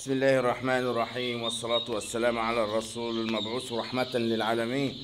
بسم الله الرحمن الرحيم والصلاة والسلام على الرسول المبعوث رحمة للعالمين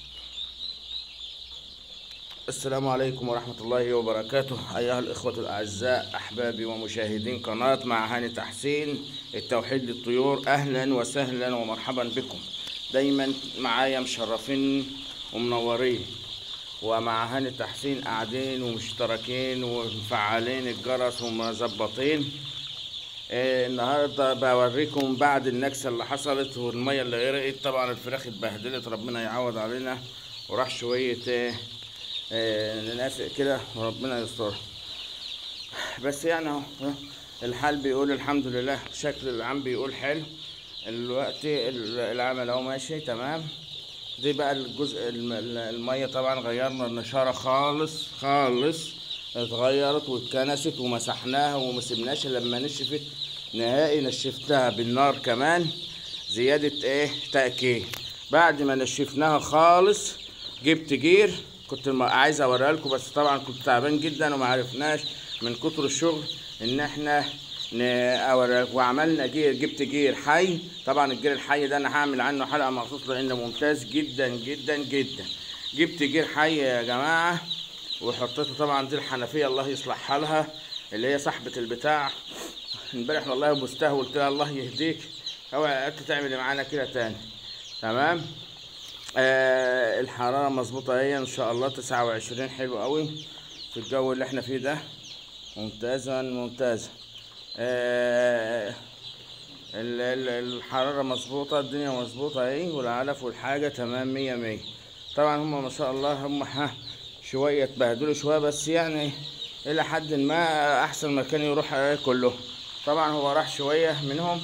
السلام عليكم ورحمة الله وبركاته أيها الإخوة الأعزاء أحبابي ومشاهدين قناة مع هاني تحسين التوحيد للطيور أهلا وسهلا ومرحبا بكم دايما معايا مشرفين ومنورين ومع هاني تحسين قاعدين ومشتركين ومفعلين الجرس ومظبطين آه، النهارده بوريكم بعد النكسه اللي حصلت والميه اللي غرقت طبعا الفراخ اتبهدلت ربنا يعوض علينا وراح شويه آه، آه، ننافق كده وربنا يستر بس يعني اهو آه، الحال بيقول الحمد لله شكل العام بيقول حلو الوقت ال- العمل اهو ماشي تمام دي بقى الجزء الم- ال- الميه طبعا غيرنا النشاره خالص خالص اتغيرت واتكنست ومسحناها وما سيبناش لما نشفت نهائي نشفتها بالنار كمان زيادة ايه تأكيد بعد ما نشفناها خالص جبت جير كنت ما- عايز اوريها لكم بس طبعا كنت تعبان جدا وما عرفناش من كتر الشغل ان احنا ن- أوريها لكم. وعملنا جير جبت جير حي طبعا الجير الحي ده انا هعمل عنه حلقه مخصوص لانه ممتاز جدا جدا جدا جبت جير حي يا جماعه وحطيته طبعا دي الحنفيه الله يصلح حالها اللي هي صاحبه البتاع امبارح والله بوستها وقلت لها الله يهديك اوعى انت تعملي معانا كده تاني تمام آه الحراره مظبوطه اهي ان شاء الله 29 حلو قوي في الجو اللي احنا فيه ده ممتازا ممتازا آه ال- ال- الحرارة مظبوطة الدنيا مظبوطة اهي والعلف والحاجة تمام مية مية طبعا هم ما شاء الله هم ها شوية اتبهدلوا شوية بس يعني إلى حد ما أحسن مكان يروح عليه كله طبعا هو راح شوية منهم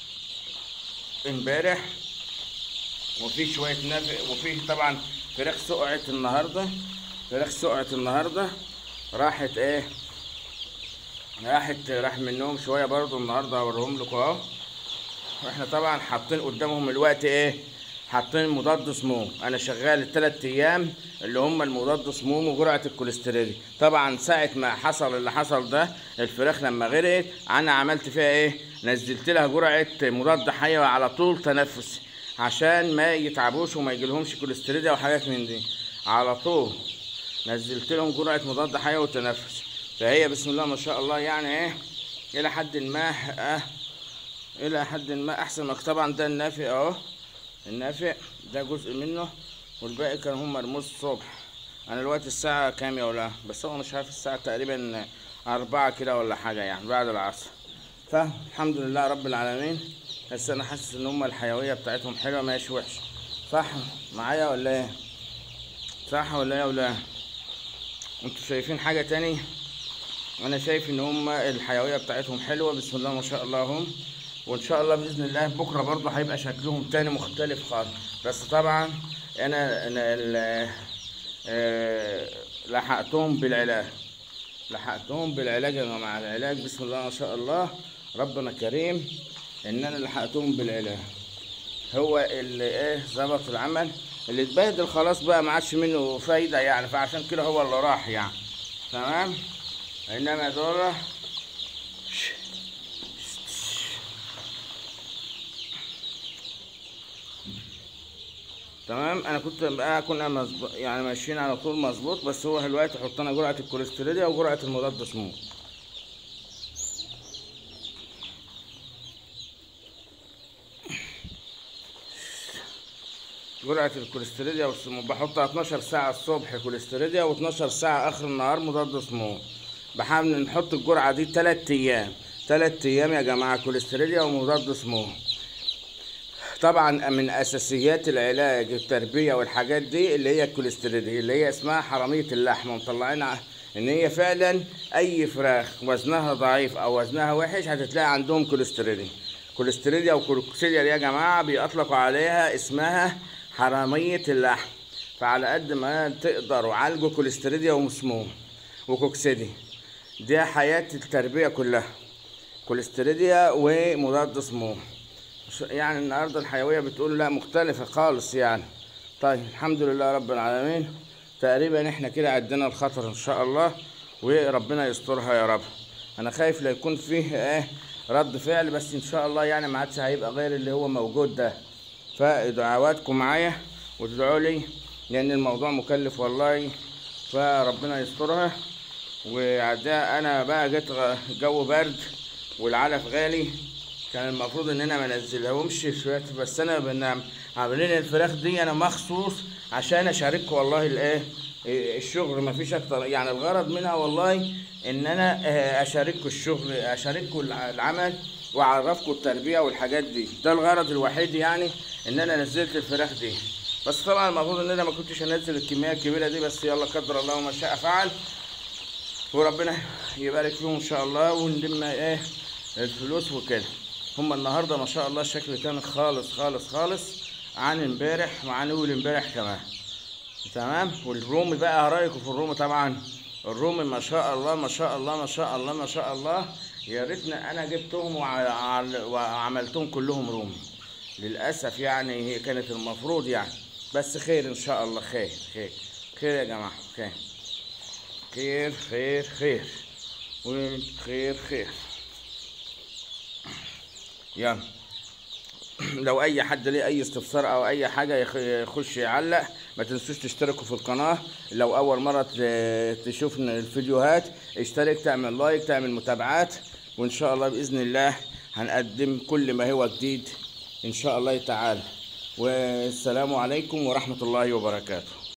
امبارح وفي شوية نافق وفي طبعا فراخ سقعت النهاردة فراخ سقعت النهاردة راحت ايه راحت راح منهم شويه برضو النهارده هوريهم لكم اهو واحنا طبعا حاطين قدامهم الوقت ايه حاطين مضاد سموم انا شغال الثلاث ايام اللي هم المضاد سموم وجرعه الكوليسترول طبعا ساعه ما حصل اللي حصل ده الفراخ لما غرقت انا عملت فيها ايه نزلت لها جرعه مضاد حيوي على طول تنفسي عشان ما يتعبوش وما يجيلهمش كوليسترول او حاجات من دي على طول نزلت لهم جرعه مضاد حيوي وتنفس فهي بسم الله ما شاء الله يعني ايه الى حد ما آه الى حد ما احسن ما طبعا ده النافع اهو النافع ده جزء منه والباقي كان هم مرموز الصبح انا دلوقتي الساعه كام يا ولا بس هو مش عارف الساعه تقريبا أربعة كده ولا حاجه يعني بعد العصر فالحمد لله رب العالمين بس انا حاسس ان هم الحيويه بتاعتهم حلوه ماشي وحشه صح معايا ولا ايه صح ولا ايه ولا انتوا شايفين حاجه تاني انا شايف ان هم الحيويه بتاعتهم حلوه بسم الله ما شاء الله هم وان شاء الله باذن الله بكره برضه هيبقى شكلهم تاني مختلف خالص بس طبعا انا انا ال- آه، لحقتهم بالعلاج لحقتهم بالعلاج يا جماعه العلاج بسم الله ما شاء الله ربنا كريم ان انا لحقتهم بالعلاج هو اللي ايه ظبط العمل اللي اتبهدل خلاص بقى ما عادش منه فايده يعني فعشان كده هو اللي راح يعني تمام انما دول تمام انا كنت بقى كنا مظبوط يعني ماشيين على طول مظبوط بس هو دلوقتي حطينا جرعه الكوليسترول وجرعه المضاد سموم جرعة الكوليستريديا والسموم بحطها 12 ساعة الصبح كوليستريديا و12 ساعة آخر النهار مضاد سموم بحاول نحط الجرعة دي تلات أيام تلات أيام يا جماعة كوليستريديا ومضاد سموم طبعا من أساسيات العلاج التربية والحاجات دي اللي هي الكوليستريديا اللي هي اسمها حرامية اللحم ومطلعين ع- إن هي فعلا أي فراخ وزنها ضعيف أو وزنها وحش هتتلاقي عندهم كوليستريديا كوليستريديا وكوليكسيديا دي يا جماعة بيطلقوا عليها اسمها حرامية اللحم فعلى قد ما تقدروا عالجوا كوليستريديا ومسموم وكوكسيديا دي حياة التربية كلها كوليستريديا ومضاد سموم ش- يعني النهارده الحيوية بتقول لا مختلفة خالص يعني طيب الحمد لله رب العالمين تقريبا احنا كده عدينا الخطر ان شاء الله وربنا يسترها يا رب انا خايف لا يكون فيه ايه رد فعل بس ان شاء الله يعني ما عادش هيبقى غير اللي هو موجود ده فدعواتكم معايا وتدعوا لي لان الموضوع مكلف والله فربنا يسترها وعدا انا بقى جيت غ- جو برد والعلف غالي كان المفروض ان انا ما انزلهمش شويه بس انا بن- عاملين الفراخ دي انا مخصوص عشان اشارككم والله الايه إيه الشغل ما فيش اكتر يعني الغرض منها والله ان انا آه، اشارككم الشغل اشارككم الع- العمل واعرفكم التربيه والحاجات دي ده الغرض الوحيد يعني ان انا نزلت الفراخ دي بس طبعا المفروض ان انا ما كنتش انزل الكميه الكبيره دي بس يلا قدر الله ما شاء فعل وربنا يبارك فيهم ان شاء الله ونلم ايه الفلوس وكده هم النهارده ما شاء الله الشكل تاني خالص خالص خالص عن امبارح وعن اول امبارح كمان تمام والرومي بقى رايكم في الرومي طبعا الرومي ما شاء الله ما شاء الله ما شاء الله ما شاء الله يا ريتنا انا جبتهم وع- عل- وعملتهم كلهم رومي للاسف يعني هي كانت المفروض يعني بس خير ان شاء الله خير خير خير يا جماعه خير خير خير خير وخير خير يلا لو اي حد ليه اي استفسار او اي حاجه يخ- يخش يعلق ما تنسوش تشتركوا في القناه لو اول مره ت- تشوف الفيديوهات اشترك تعمل لايك تعمل متابعات وان شاء الله باذن الله هنقدم كل ما هو جديد ان شاء الله تعالى والسلام عليكم ورحمه الله وبركاته